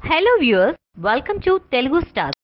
hello viewers welcome to Telugu star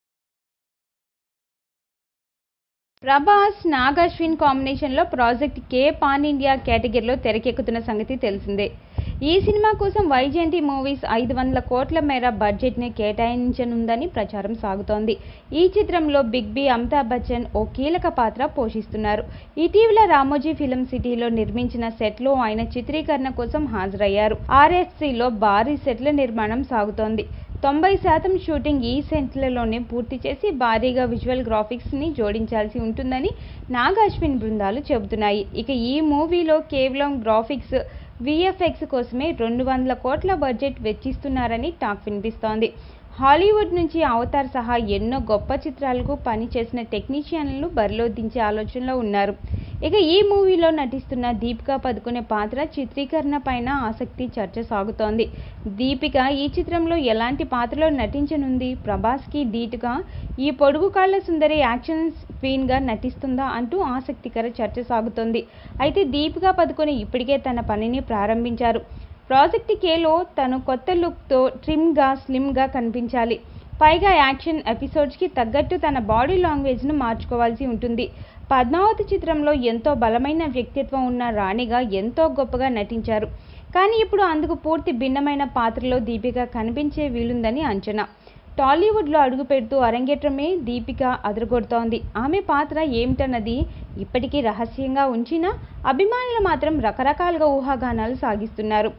Prabhas Nag Ashwin కాంబినేషన్లో project కే pan India కేటగిరీలో తెరకెక్కుతున్న సంగతి తెలిసిందే ఈ సినిమా కోసం వైజయంతి మూవీస్ ఐదు వందల కోట్ల మేర బడ్జెట్ని కేటాయించనుందని ప్రచారం సాగుతోంది ఈ చిత్రంలో బిగ్ బి అమితాబ్ బచ్చన్ ఓ కీలక పాత్ర పోషిస్తున్నారు ఇటీవల రామోజీ ఫిలిం సిటీలో నిర్మించిన సెట్లో ఆయన చిత్రీకరణ కోసం హాజరయ్యారు ఆర్ఎఫ్సిలో భారీ సెట్ల నిర్మాణం సాగుతోంది తొంభై శాతం షూటింగ్ ఈ సెంట్లలోనే పూర్తి చేసి భారీగా విజువల్ గ్రాఫిక్స్ని జోడించాల్సి ఉంటుందని నాగ్ అశ్విన్ బృందాలు చెబుతున్నాయి ఇక ఈ మూవీలో కేవలం గ్రాఫిక్స్ విఎఫ్ఎక్స్ కోసమే రెండు వందల కోట్ల బడ్జెట్ వెచ్చిస్తున్నారని టాక్ వినిపిస్తోంది హాలీవుడ్ నుంచి అవతార్ సహా ఎన్నో గొప్ప చిత్రాలకు పనిచేసిన టెక్నీషియన్లను బరిలో దించే ఆలోచనలో ఉన్నారు ఇక ఈ మూవీలో నటిస్తున్న దీపికా పదుకునే పాత్ర చిత్రీకరణ పైన ఆసక్తి చర్చ సాగుతోంది దీపిక ఈ చిత్రంలో ఎలాంటి పాత్రలో నటించనుంది ప్రభాస్కి ధీటుగా ఈ పొడుగు కాళ్ల సుందరి యాక్షన్ క్వీన్గా నటిస్తుందా అంటూ ఆసక్తికర చర్చ సాగుతోంది అయితే దీపికా పదుకొని ఇప్పటికే తన పనిని ప్రారంభించారు ప్రాజెక్ట్ కేలో తను కొత్త లుక్తో ట్రిమ్గా స్లిమ్గా కనిపించాలి పైగా యాక్షన్ ఎపిసోడ్స్కి తగ్గట్టు తన బాడీ లాంగ్వేజ్ను మార్చుకోవాల్సి ఉంటుంది పద్మావతి చిత్రంలో ఎంతో బలమైన వ్యక్తిత్వం ఉన్న రాణిగా ఎంతో గొప్పగా నటించారు కానీ ఇప్పుడు అందుకు పూర్తి భిన్నమైన పాత్రలో దీపిక కనిపించే వీలుందని అంచనా టాలీవుడ్లో అడుగుపెడుతూ అరంగేట్రమే దీపిక అదరగొడుతోంది ఆమె పాత్ర ఏమిటన్నది ఇప్పటికీ రహస్యంగా ఉంచినా అభిమానులు మాత్రం రకరకాలుగా ఊహాగానాలు సాగిస్తున్నారు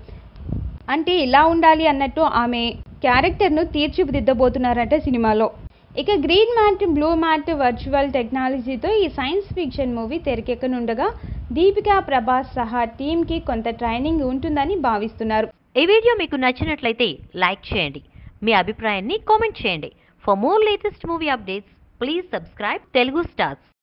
అంటే ఇలా ఉండాలి అన్నట్టు ఆమె క్యారెక్టర్ను తీర్చిదిద్దబోతున్నారట సినిమాలో ఇక green mat blue mat virtual టెక్నాలజీతో ఈ సైన్స్ ఫిక్షన్ మూవీ తెరకెక్కనుండగా దీపికా ప్రభాస్ సహా టీంకి కొంత ట్రైనింగ్ ఉంటుందని భావిస్తున్నారు ఈ వీడియో మీకు నచ్చినట్లయితే లైక్ చేయండి మీ అభిప్రాయాన్ని కామెంట్ చేయండి for more latest movie updates please subscribe Telugu stars